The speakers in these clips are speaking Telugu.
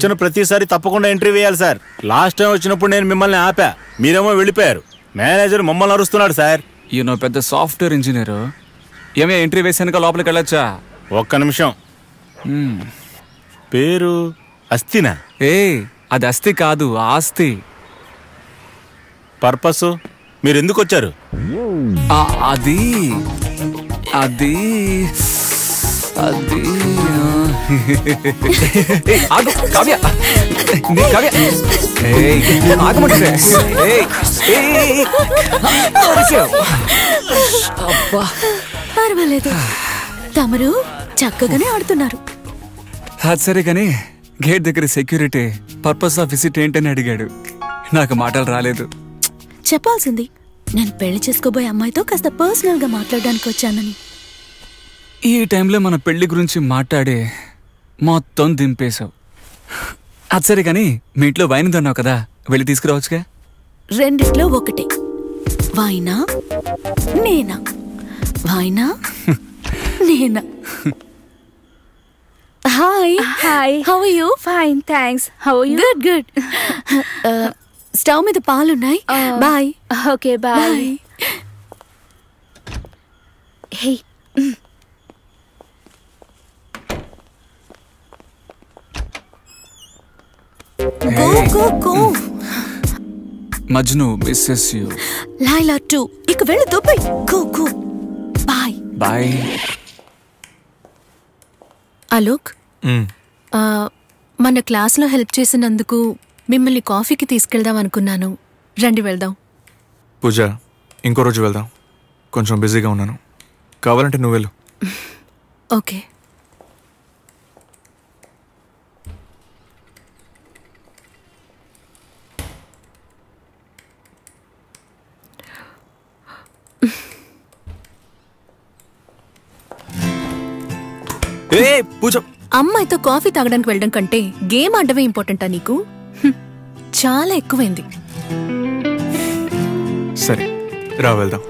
వచ్చిన ప్రతిసారి తప్పకుండా ఎంట్రీ వేయాలి సార్ లాస్ట్ టైం వచ్చినప్పుడు నేను మిమ్మల్ని ఆపా మీరేమో వెళ్ళిపోయారు మేనేజర్ మమ్మల్ని అరుస్తున్నాడు సార్ ఈయన పెద్ద సాఫ్ట్వేర్ ఇంజనీర్ ఏమే ఎంట్రీ వేసానుక లోపలికి వెళ్ళొచ్చా ఒక్క నిమిషం మ్మ్. పేరు అస్థినా ఏ అది అస్థి కాదు ఆస్తి పర్పస్ మీరు ఎందుకు వచ్చారు ఆ, అది అది అది ఆ. ఏయ్, ఆగు, కావ్య నీ కావ్య ఏయ్, ఆగమంటే ఏయ్, ఏయ్, ఏయ్, దొరికావు. అబ్బా పర్వాలేదు తమరు చక్కగానే ఆడుతున్నారు అది సరే కానీ గేట్ దగ్గర సెక్యూరిటీ పర్పస్ ఆఫ్ విజిట్ ఏంటని అడిగాడు నాకు మాటలు రాలేదు చెప్పాల్సింది నేను పెళ్లి చేసుకోబోయే అమ్మాయితో కాస్త పర్సనల్ గా మాట్లాడడానికి వచ్చానని ఈ టైంలో మన పెళ్లి గురించి మాట్లాడి మొత్తం దింపేశావు అది సరే కానీ మీ ఇంట్లో వైన్ దన్నావు కదా వెళ్ళి తీసుకురావచ్చుగా రెండిట్లో ఒకటే వాయినా నేనా వాయినా నేనా hi hi how you fine thanks how you good good stove మీద పాలున్నాయి bye okay bye hey go go go Majnu misses you Laila too ఇక వెళ్ళు Dubai go go bye bye Alok ఆ, మన క్లాస్లో హెల్ప్ చేసినందుకు మిమ్మల్ని కాఫీకి తీసుకెళ్దాం అనుకున్నాను రండి వెళ్దాం పూజ ఇంకో రోజు వెళ్దాం కొంచెం బిజీగా ఉన్నాను కావాలంటే నువ్వు వెళ్ళు ఓకే ఏ పూజ అమ్మాయితో కాఫీ తాగడానికి వెళ్ళడం కంటే గేమ్ ఆడమే ఇంపార్టెంటా నీకు హ్మ్. చాలా ఎక్కువైంది సరే రా వెళ్దాం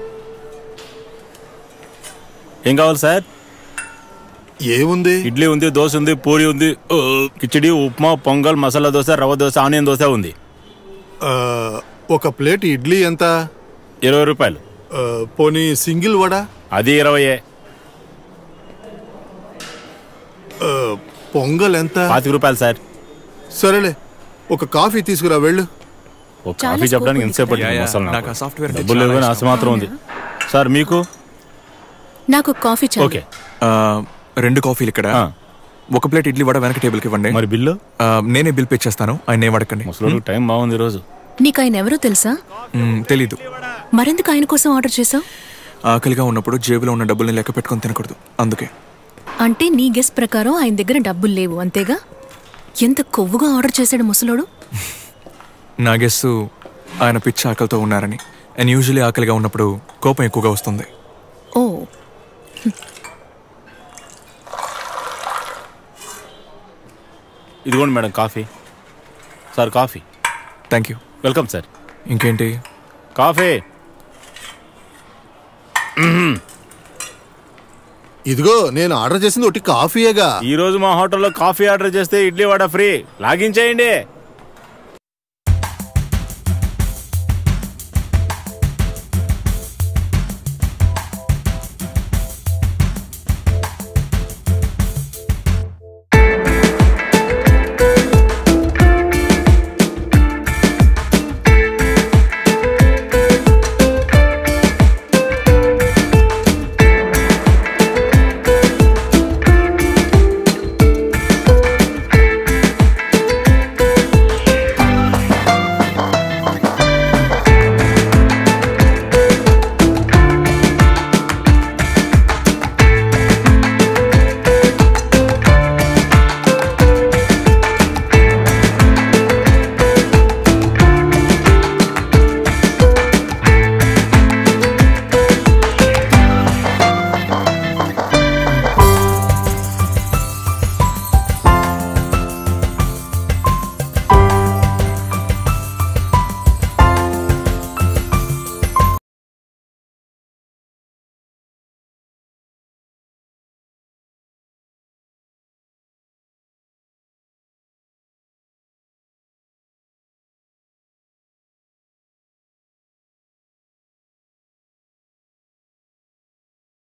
ఏం కావాలి సార్ ఏముంది ఇడ్లీ ఉంది దోశ ఉంది పూరి ఉంది ఓ, కిచిడి ఉప్మా పొంగల్ మసాలా దోశ రవ్వ దోశ ఆనియన్ దోశ ఉంది ఆ, ఒక ప్లేట్ ఇడ్లీ ఎంత ఇరవై రూపాయలు ఆ, పోనీ సింగిల్ వడ అది ఇరవయే ఆ, పొంగల్ ఎంత పాతిక రూపాయలు సార్ సరేలే ఒక కాఫీ తీసుకురా వెళ్ళు ఒక కాఫీ చెప్పడానికి ఎంతసేపు పట్టింది యా, యా. మసాలా నాకు ఆ సాఫ్ట్వేర్ అంటే డబ్బులు చాలా లేవని ఇష్టం. ఆశ మాత్రం ఉంది సార్ మీకు నాకు కాఫీ చాలు ఓకే ఆ, రెండు కాఫీలు ఇక్కడ ఆ. ఒక ప్లేట్ ఇడ్లీ వడ వెనక టేబుల్కి ఇవ్వండి మరి బిల్లు ఆ, నేనే బిల్ పే చేస్తాను ఆయన ఏం అడగండి ముసలి టైం బాగుంది ఈరోజు నీకు ఆయన ఎవరో తెలుసా మ్, తెలీదు మరెందుకు ఆయన కోసం ఆర్డర్ చేసావు ఆకలిగా ఉన్నప్పుడు జేబులో ఉన్న డబ్బుల్ని లెక్క పెట్టుకొని తినకూడదు అందుకే అంటే నీ గెస్ ప్రకారం ఆయన దగ్గర డబ్బులు లేవు అంతేగా ఎంత కొవ్వుగా ఆర్డర్ చేశాడు ముసలోడు నా గెస్సు ఆయన పిచ్చి ఆకలితో ఉన్నారని అండ్ యూజువలీ ఆకలిగా ఉన్నప్పుడు కోపం ఎక్కువగా వస్తుంది ఓ ఇదిగోండి madam coffee sir coffee thank you welcome sir ఇంకేంటి కాఫీ ఇదిగో నేను ఆర్డర్ చేసింది ఒకటి కాఫీయేగా ఈ రోజు మా హోటల్లో కాఫీ ఆర్డర్ చేస్తే ఇడ్లీ వడ ఫ్రీ లాగిన్ చేయండి